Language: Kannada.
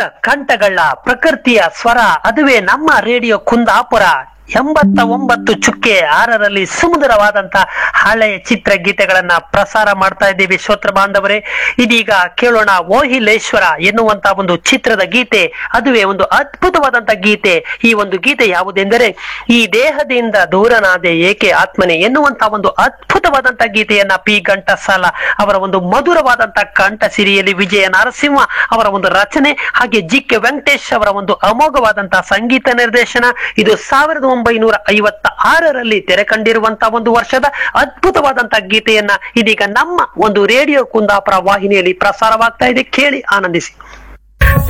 ವಿವಿಧ ಕಂಠಗಳ ಪ್ರಕೃತಿಯ ಸ್ವರ ಅದುವೇ ನಮ್ಮ ರೇಡಿಯೋ ಕುಂದಾಪುರ ಎಂಬತ್ತ ಒಂಬತ್ತು ಚುಕ್ಕೆ ಆರರಲ್ಲಿ ಸುಮಧುರವಾದಂತ ಹಳೆಯ ಚಿತ್ರಗೀತೆಗಳನ್ನ ಪ್ರಸಾರ ಮಾಡ್ತಾ ಇದ್ದೀವಿ ಶ್ರೋತ್ರ ಬಾಂಧವರೇ ಇದೀಗ ಕೇಳೋಣ ಓಹಿಲೇಶ್ವರ ಎನ್ನುವಂತ ಒಂದು ಚಿತ್ರದ ಗೀತೆ ಅದುವೇ ಒಂದು ಅದ್ಭುತವಾದಂತ ಗೀತೆ ಈ ಒಂದು ಗೀತೆ ಯಾವುದೆಂದರೆ ಈ ದೇಹದಿಂದ ದೂರನಾದೆ ಏಕೆ ಆತ್ಮನೆ ಎನ್ನುವಂತ ಒಂದು ಅದ್ಭುತವಾದಂತ ಗೀತೆಯನ್ನ ಪಿ ಘಂಟಸಾಲ ಅವರ ಒಂದು ಮಧುರವಾದಂತ ಕಂಠ ಸಿರಿಯಲ್ಲಿ ವಿಜಯ ನರಸಿಂಹ ಅವರ ಒಂದು ರಚನೆ ಹಾಗೆ ಜಿ ಕೆ ವೆಂಕಟೇಶ್ ಅವರ ಒಂದು ಅಮೋಘವಾದಂತಹ ಸಂಗೀತ ನಿರ್ದೇಶನ ಇದು ಸಾವಿರದ ಒಂಬೈನೂರ ಐವತ್ತ ಆರರಲ್ಲಿ ತೆರೆ ಕಂಡಿರುವಂತಹ ಒಂದು ವರ್ಷದ ಅದ್ಭುತವಾದಂತಹ ಗೀತೆಯನ್ನ ಇದೀಗ ನಮ್ಮ ಒಂದು ರೇಡಿಯೋ ಕುಂದಾಪುರ ವಾಹಿನಿಯಲ್ಲಿ ಪ್ರಸಾರವಾಗ್ತಾ ಇದೆ ಕೇಳಿ ಆನಂದಿಸಿ